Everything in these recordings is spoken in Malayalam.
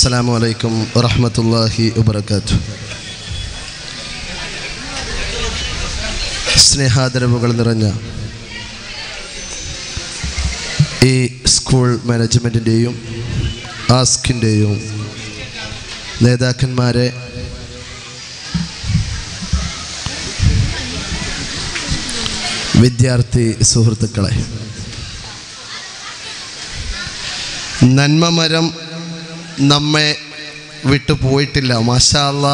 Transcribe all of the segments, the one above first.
അസ്സാം വലൈക്കും വറഹമത്തല്ലാഹി വബർക്കാത്തു സ്നേഹാദരവുകൾ നിറഞ്ഞ ഈ സ്കൂൾ മാനേജ്മെൻറ്റിൻ്റെയും ആസ്കിൻ്റെയും നേതാക്കന്മാരെ വിദ്യാർത്ഥി സുഹൃത്തുക്കളെ നന്മമരം നമ്മെ വിട്ടു പോയിട്ടില്ല മാഷാല്ല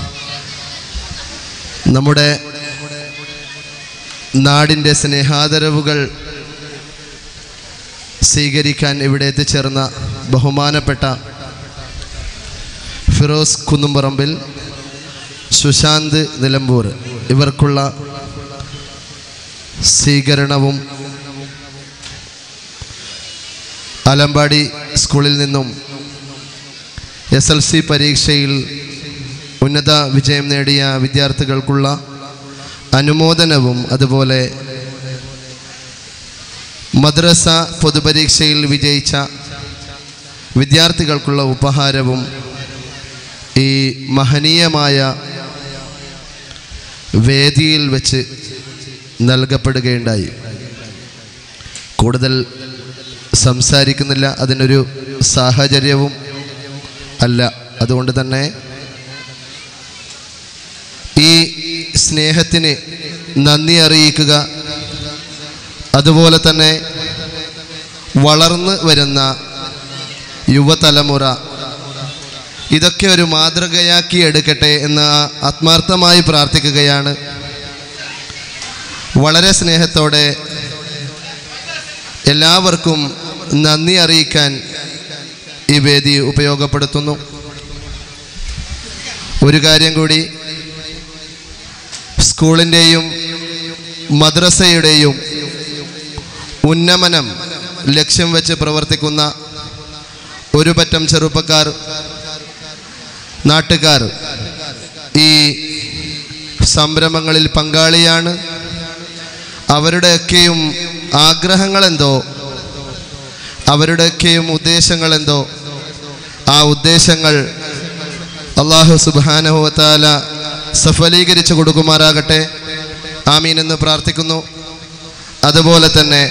നമ്മുടെ നാടിൻ്റെ സ്നേഹാദരവുകൾ സ്വീകരിക്കാൻ ഇവിടെ എത്തിച്ചേർന്ന ബഹുമാനപ്പെട്ട ഫിറോസ് കുന്നുംപറമ്പിൽ സുശാന്ത് നിലമ്പൂർ ഇവർക്കുള്ള സ്വീകരണവും ആലമ്പാടി സ്കൂളിൽ നിന്നും എസ് എൽ സി പരീക്ഷയിൽ ഉന്നത വിജയം നേടിയ വിദ്യാർത്ഥികൾക്കുള്ള അനുമോദനവും അതുപോലെ മദ്രസ പൊതുപരീക്ഷയിൽ വിജയിച്ച വിദ്യാർത്ഥികൾക്കുള്ള ഉപഹാരവും ഈ മഹനീയമായ വേദിയിൽ വെച്ച് നൽകപ്പെടുകയുണ്ടായി കൂടുതൽ സംസാരിക്കുന്നില്ല അതിനൊരു സാഹചര്യവും അല്ല അതുകൊണ്ട് തന്നെ ഈ സ്നേഹത്തിന് നന്ദി അറിയിക്കുക അതുപോലെ തന്നെ വളർന്നു വരുന്ന യുവതലമുറ ഇതൊക്കെ ഒരു മാതൃകയാക്കി എടുക്കട്ടെ എന്ന് ആത്മാർത്ഥമായി പ്രാർത്ഥിക്കുകയാണ് വളരെ സ്നേഹത്തോടെ എല്ലാവർക്കും നന്ദി അറിയിക്കാൻ ഈ വേദി ഉപയോഗപ്പെടുത്തുന്നു ഒരു കാര്യം കൂടി സ്കൂളിൻ്റെയും മദ്രസയുടെയും ഉന്നമനം ലക്ഷ്യം വെച്ച് പ്രവർത്തിക്കുന്ന ഒരു പറ്റം ചെറുപ്പക്കാർ നാട്ടുകാർ ഈ സംരംഭങ്ങളിൽ പങ്കാളിയാണ് അവരുടെയൊക്കെയും ആഗ്രഹങ്ങളെന്തോ അവരുടെയൊക്കെയും ഉദ്ദേശങ്ങളെന്തോ ആ ഉദ്ദേശങ്ങൾ അള്ളാഹു സുബാനഹുവത്താല സഫലീകരിച്ചു കൊടുക്കുമാറാകട്ടെ ആമീൻ എന്ന് പ്രാർത്ഥിക്കുന്നു അതുപോലെ തന്നെ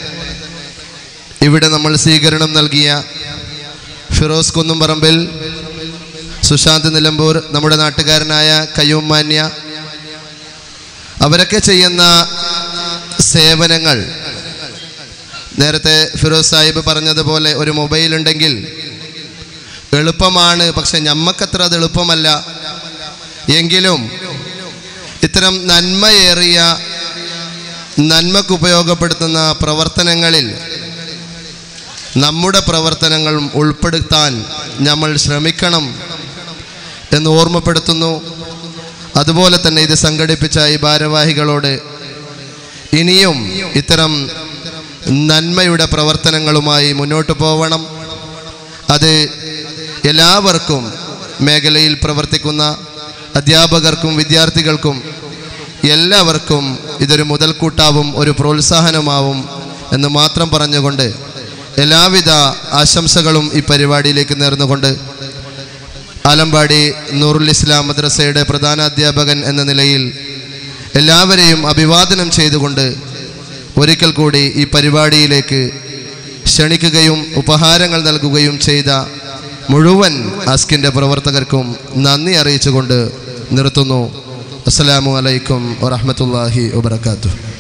ഇവിടെ നമ്മൾ സ്വീകരണം നൽകിയ ഫിറോസ് കുന്നുംപറമ്പിൽ സുശാന്ത് നിലമ്പൂർ നമ്മുടെ നാട്ടുകാരനായ കയ്യൂം മാന്യ അവരൊക്കെ ചെയ്യുന്ന സേവനങ്ങൾ നേരത്തെ ഫിറോസ് സാഹിബ് പറഞ്ഞതുപോലെ ഒരു മൊബൈൽ ഉണ്ടെങ്കിൽ എളുപ്പമാണ് പക്ഷെ ഞമ്മക്കത്ര അത് എളുപ്പമല്ല എങ്കിലും ഇത്തരം നന്മയേറിയ നന്മക്ക് ഉപയോഗപ്പെടുത്തുന്ന പ്രവർത്തനങ്ങളിൽ നമ്മുടെ പ്രവർത്തനങ്ങൾ ഉൾപ്പെടുത്താൻ നമ്മൾ ശ്രമിക്കണം എന്ന് ഓർമ്മപ്പെടുത്തുന്നു അതുപോലെ തന്നെ ഇത് സംഘടിപ്പിച്ച ഈ ഭാരവാഹികളോട് ഇനിയും ഇത്തരം നന്മയുടെ പ്രവർത്തനങ്ങളുമായി മുന്നോട്ട് പോവണം അത് എല്ലാവർക്കും മേഖലയിൽ പ്രവർത്തിക്കുന്ന അധ്യാപകർക്കും വിദ്യാർത്ഥികൾക്കും എല്ലാവർക്കും ഇതൊരു മുതൽക്കൂട്ടാവും ഒരു പ്രോത്സാഹനമാവും എന്ന് മാത്രം പറഞ്ഞുകൊണ്ട് എല്ലാവിധ ആശംസകളും ഈ പരിപാടിയിലേക്ക് നേർന്നുകൊണ്ട് ആലമ്പാടി നൂറുൽ ഇസ്ലാം മദ്രസയുടെ പ്രധാന അധ്യാപകൻ എന്ന നിലയിൽ എല്ലാവരെയും അഭിവാദനം ചെയ്തുകൊണ്ട് ഒരിക്കൽ കൂടി ഈ പരിപാടിയിലേക്ക് ക്ഷണിക്കുകയും ഉപഹാരങ്ങൾ നൽകുകയും ചെയ്ത മുഴുവൻ അസ്കിൻ്റെ പ്രവർത്തകർക്കും നന്ദി അറിയിച്ചുകൊണ്ട് നിർത്തുന്നു അസ്സലാമു അലൈക്കും വറഹമത്തല്ലാഹി വബർക്കാത്തു